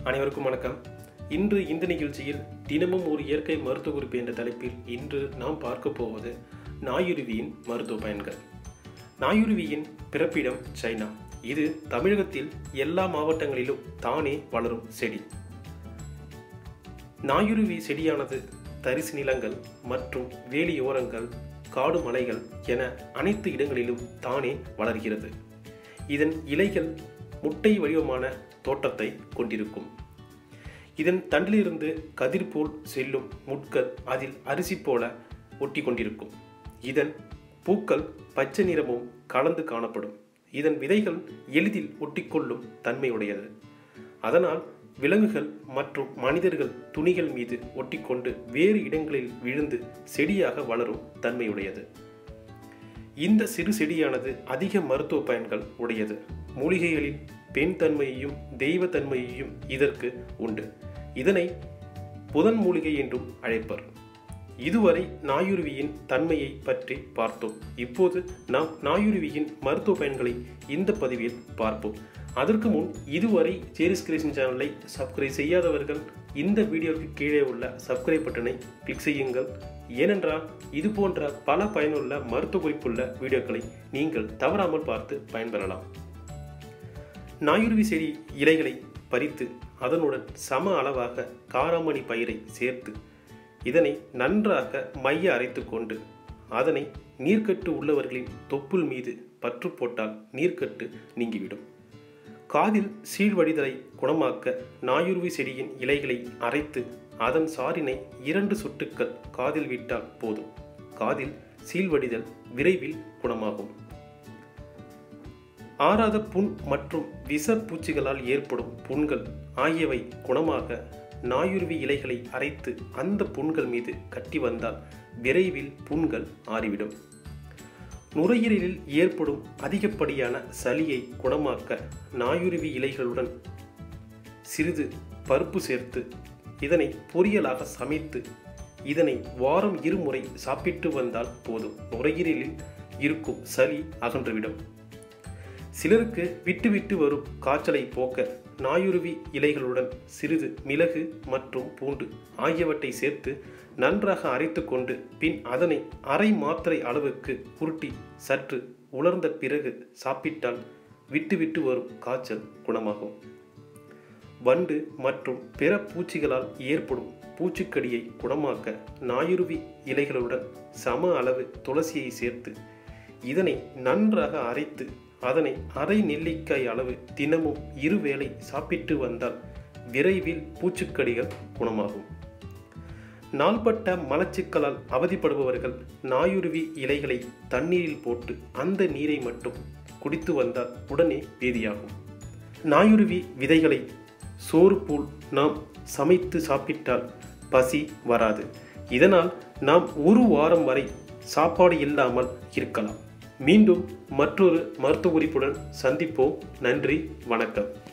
அனைவருக்கும் வணக்கம் இன்று இந்த நிகழ்ச்சியில் தினமும் ஒரு இயற்கை மருத்துவ குறிப்பு என்ற தலைப்பில் இன்று நாம் பார்க்க போவது நாயுருவியின் மருத்துவ பயன்கள் நாயுருவியின் பிறப்பிடம் சைனா இது தமிழகத்தில் எல்லா மாவட்டங்களிலும் தானே வளரும் செடி நாயுருவி செடியானது தரிசு நிலங்கள் மற்றும் வேலியோரங்கள் காடு மலைகள் என அனைத்து இடங்களிலும் தானே வளர்கிறது இதன் இலைகள் முட்டை வடிவமான தோட்டத்தை கொண்டிருக்கும் இதன் தண்டிலிருந்து கதிர் போல் செல்லும் முட்கள் அதில் அரிசி போல ஒட்டி கொண்டிருக்கும் இதன் பூக்கள் பச்சை நிறமும் கலந்து காணப்படும் இதன் விதைகள் எளிதில் ஒட்டிக்கொள்ளும் தன்மையுடையது அதனால் விலங்குகள் மற்றும் மனிதர்கள் துணிகள் மீது ஒட்டிக்கொண்டு வேறு இடங்களில் விழுந்து செடியாக வளரும் தன்மையுடையது இந்த சிறு செடியானது அதிக மருத்துவ பயன்கள் உடையது மூலிகைகளில் பெண் தன்மையையும் தெய்வ தன்மையையும் இதற்கு உண்டு இதனை புதன் மூலிகை என்றும் அழைப்பர் இதுவரை நாயுருவியின் தன்மையை பற்றி பார்த்தோம் இப்போது நாம் நாயுருவியின் மருத்துவ பயன்களை இந்த பதிவில் பார்ப்போம் அதற்கு முன் இதுவரை சேரிஸ் கிரியேஷன் சேனலை சப்ஸ்கிரைப் செய்யாதவர்கள் இந்த வீடியோவுக்கு கீழே உள்ள சப்ஸ்கிரைப் பட்டனை கிளிக் செய்யுங்கள் ஏனென்றால் இது போன்ற பல பயனுள்ள மருத்துவ குறிப்புள்ள வீடியோக்களை நீங்கள் தவறாமல் பார்த்து பயன்பெறலாம் நாயுருவி செடி இலைகளை பறித்து அதனுடன் சம அளவாக காராமணி பயிரை சேர்த்து இதனை நன்றாக மைய அரைத்து கொண்டு அதனை நீர்க்கட்டு உள்ளவர்களின் தொப்புள் மீது பற்று போட்டால் நீர்க்கட்டு நீங்கிவிடும் காதில் சீழ்வடிதலை குணமாக்க நாயுருவி செடியின் இலைகளை அரைத்து அதன் சாரினை இரண்டு சொட்டுக்கள் காதில் விட்டால் போதும் காதில் சீழ்வடிதல் விரைவில் குணமாகும் ஆறாத புண் மற்றும் விஷ பூச்சிகளால் ஏற்படும் புண்கள் ஆகியவை குணமாக நாயுருவி இலைகளை அரைத்து அந்த புண்கள் மீது கட்டி வந்தால் விரைவில் புண்கள் ஆறிவிடும் நுரையீரலில் ஏற்படும் அதிகப்படியான சளியை குணமாக்க நாயுருவி இலைகளுடன் சிறிது பருப்பு சேர்த்து இதனை பொரியலாக சமைத்து இதனை வாரம் இருமுறை சாப்பிட்டு வந்தால் போதும் நுரையீரலில் இருக்கும் சளி அகன்றுவிடும் சிலருக்கு விட்டு விட்டு வரும் காய்ச்சலை போக்க நாயுருவி இலைகளுடன் சிறிது மிளகு மற்றும் பூண்டு ஆகியவற்றை சேர்த்து நன்றாக அரைத்து கொண்டு பின் அதனை அரை மாத்திரை அளவுக்கு உருட்டி சற்று உலர்ந்த பிறகு சாப்பிட்டால் விட்டு விட்டு வரும் காய்ச்சல் குணமாகும் வண்டு மற்றும் பிற பூச்சிகளால் ஏற்படும் பூச்சிக்கடியை குணமாக்க நாயுருவி இலைகளுடன் சம அளவு துளசியை சேர்த்து இதனை நன்றாக அரைத்து அதனை அரை நெல்லிக்காய் அளவு தினமும் இருவேளை சாப்பிட்டு வந்தால் விரைவில் பூச்சிக்கடிகள் குணமாகும் நாள்பட்ட மலச்சிக்கலால் அவதிப்படுபவர்கள் நாயுருவி இலைகளை தண்ணீரில் போட்டு அந்த நீரை மட்டும் குடித்து வந்தால் உடனே பேதியாகும் நாயுருவி விதைகளை சோறு போல் நாம் சமைத்து சாப்பிட்டால் பசி வராது இதனால் நாம் ஒரு வாரம் வரை சாப்பாடு இல்லாமல் இருக்கலாம் மீண்டும் மற்றொரு மருத்துவ குறிப்புடன் சந்திப்போம் நன்றி வணக்கம்